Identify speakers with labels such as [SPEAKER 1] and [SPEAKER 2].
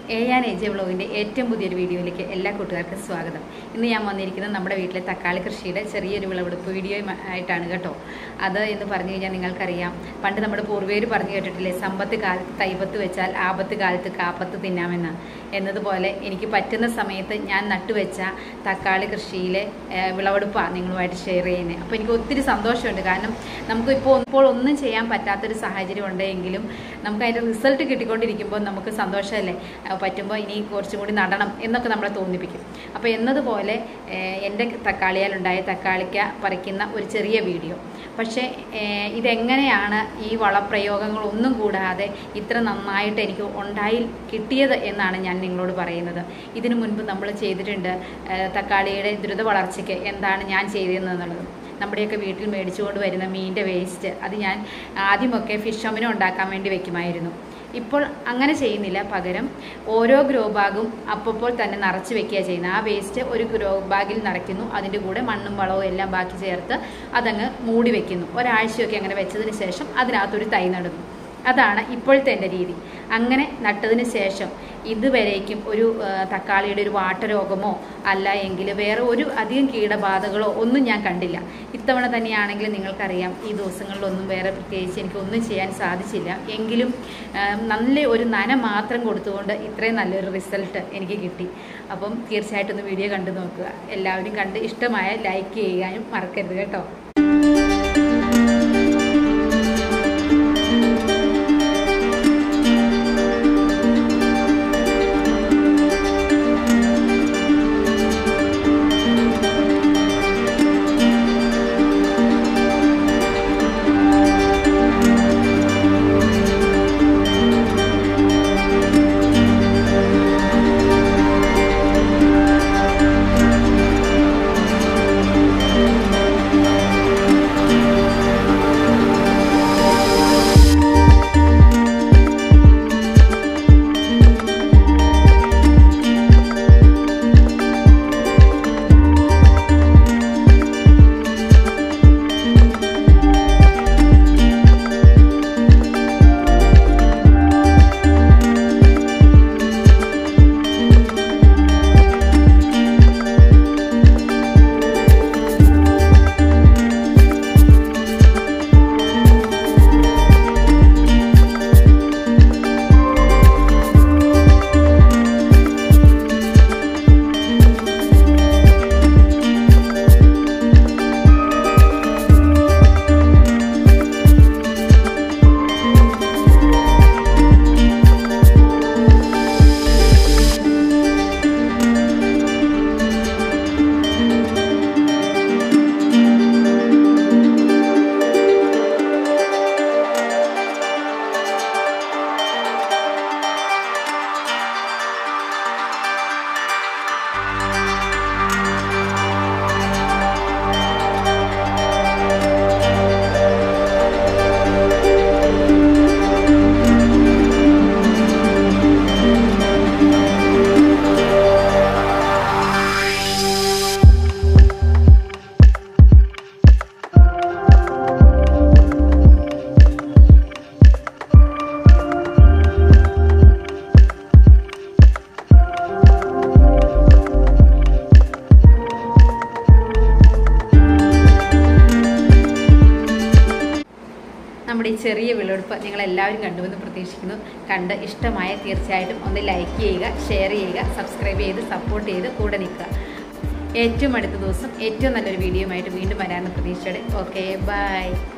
[SPEAKER 1] A ഞാൻ A J വ്ളോഗിൻ്റെ ഏറ്റവും പുതിയൊരു വീഡിയോയിലേക്ക് എല്ലാ കൂട്ടുകാർക്കും സ്വാഗതം ഇന്ന് ഞാൻ വന്നിരിക്കുന്നത് നമ്മുടെ വീട്ടിലെ തക്കാളി കൃഷിയുടെ ചെറിയൊരു വിളവെടുപ്പ് വീഡിയോ ആയിട്ടാണ് കേട്ടോ അത് എന്ന് പറഞ്ഞു കഴിഞ്ഞാൽ നിങ്ങൾക്കറിയാം പണ്ട് നമ്മുടെ പൂർവ്വീർ പറഞ്ഞു കേട്ടിട്ടില്ലേ സമ്പത്ത് കാലത്ത് തൈപത്ത് വെച്ചാൽ ആപത്ത് കാലത്ത് കാപ്പത്ത് തിന്നാമെന്ന് എന്നതുപോലെ എനിക്ക് പറ്റുന്ന സമയത്ത് ഞാൻ നട്ടുവെച്ച തക്കാളി കൃഷിയിലെ ഏഹ്, വിളവെടുപ്പാണ് നിങ്ങളുമായിട്ട് ഷെയർ ചെയ്യുന്നത് അപ്പോൾ എനിക്ക് ഒത്തിരി സന്തോഷമുണ്ട് കാരണം നമുക്ക് ഇപ്പോൾ ഇപ്പോൾ ഒന്നും ചെയ്യാൻ പറ്റാത്തൊരു സാഹചര്യം ഉണ്ടെങ്കിലും നമുക്ക് അതിൻ്റെ റിസൾട്ട് കിട്ടിക്കൊണ്ടിരിക്കുമ്പോൾ നമുക്ക് സന്തോഷമല്ലേ ആ, പറ്റുമ്പോൾ ഇനി കുറച്ചും കൂടി നടണം എന്നൊക്കെ നമ്മളെ തോന്നിപ്പിക്കും അപ്പോൾ എന്നതുപോലെ ഏഹ്, എൻ്റെ തക്കാളിയാലുണ്ടായ തക്കാളിക്ക പറിക്കുന്ന ഒരു ചെറിയ വീഡിയോ പക്ഷേ ഏഹ്, ഇതെങ്ങനെയാണ് ഈ വളപ്രയോഗങ്ങളൊന്നും കൂടാതെ ഇത്ര നന്നായിട്ട് എനിക്ക് ഉണ്ടായി കിട്ടിയത് എന്നാണ് ഞാൻ നിങ്ങളോട് പറയുന്നത് ഇതിനു മുൻപ് നമ്മൾ ചെയ്തിട്ടുണ്ട് ഏഹ്, തക്കാളിയുടെ ദ്രുത വളർച്ചയ്ക്ക് എന്താണ് ഞാൻ ചെയ്തതെന്നുള്ളത് നമ്മുടെയൊക്കെ വീട്ടിൽ മേടിച്ചുകൊണ്ട് വരുന്ന മീനിൻ്റെ വേസ്റ്റ് അത് ഞാൻ ആദ്യമൊക്കെ ഫിഷ് അമിനം ഉണ്ടാക്കാൻ വേണ്ടി വെക്കുമായിരുന്നു ഇപ്പോൾ അങ്ങനെ ചെയ്യുന്നില്ല പകരം ഓരോ ഗ്രോ ബാഗും അപ്പോൾ തന്നെ നിറച്ച് വെക്കുക ചെയ്യുന്നത് ആ വേസ്റ്റ് ഒരു ഗ്രോ ബാഗിൽ നിറയ്ക്കുന്നു അതിൻ്റെ കൂടെ മണ്ണും വളവും എല്ലാം ബാക്കി ചേർത്ത് അതങ്ങ് മൂടി വെക്കുന്നു ഒരാഴ്ചയൊക്കെ അങ്ങനെ വെച്ചതിന് ശേഷം അതിനകത്തൊരു തൈ നടുന്നു അതാണ് ഇപ്പോഴത്തെ എൻ്റെ രീതി അങ്ങനെ നട്ടതിന് ശേഷം ഇതുവരേക്കും ഒരു ആ, തക്കാളിയുടെ ഒരു വാട്ടരോഗമോ അല്ല എങ്കിൽ വേറെ ഒരു അധികം കീടബാധകളോ ഒന്നും ഞാൻ കണ്ടില്ല ഇത്തവണ തന്നെയാണെങ്കിൽ നിങ്ങൾക്കറിയാം ഈ ദിവസങ്ങളിലൊന്നും വേറെ പ്രത്യേകിച്ച് എനിക്ക് ഒന്നും ചെയ്യാൻ സാധിച്ചില്ല എങ്കിലും ആ, നല്ല ഒരു നന മാത്രം കൊടുത്തുകൊണ്ട് ഇത്രയും നല്ലൊരു റിസൾട്ട് എനിക്ക് കിട്ടി അപ്പം തീർച്ചയായിട്ടും ഒന്ന് വീഡിയോ കണ്ടു നോക്കുക എല്ലാവരും കണ്ട് ഇഷ്ടമായ ലൈക്ക് ചെയ്യാനും മറക്കരുത് കേട്ടോ നമ്മുടെ ഈ ചെറിയ വിളവെടുപ്പ് നിങ്ങൾ എല്ലാവരും കണ്ടുവെന്ന് പ്രതീക്ഷിക്കുന്നു കണ്ട് ഇഷ്ടമായ തീർച്ചയായിട്ടും ഒന്ന് ലൈക്ക് ചെയ്യുക ഷെയർ ചെയ്യുക സബ്സ്ക്രൈബ് ചെയ്ത് സപ്പോർട്ട് ചെയ്ത് കൂടെ നിൽക്കുക ഏറ്റവും അടുത്ത ദിവസം ഏറ്റവും നല്ലൊരു വീഡിയോയുമായിട്ട് വീണ്ടും വരാമെന്ന പ്രതീക്ഷയോടെ ഓക്കെ ബൈ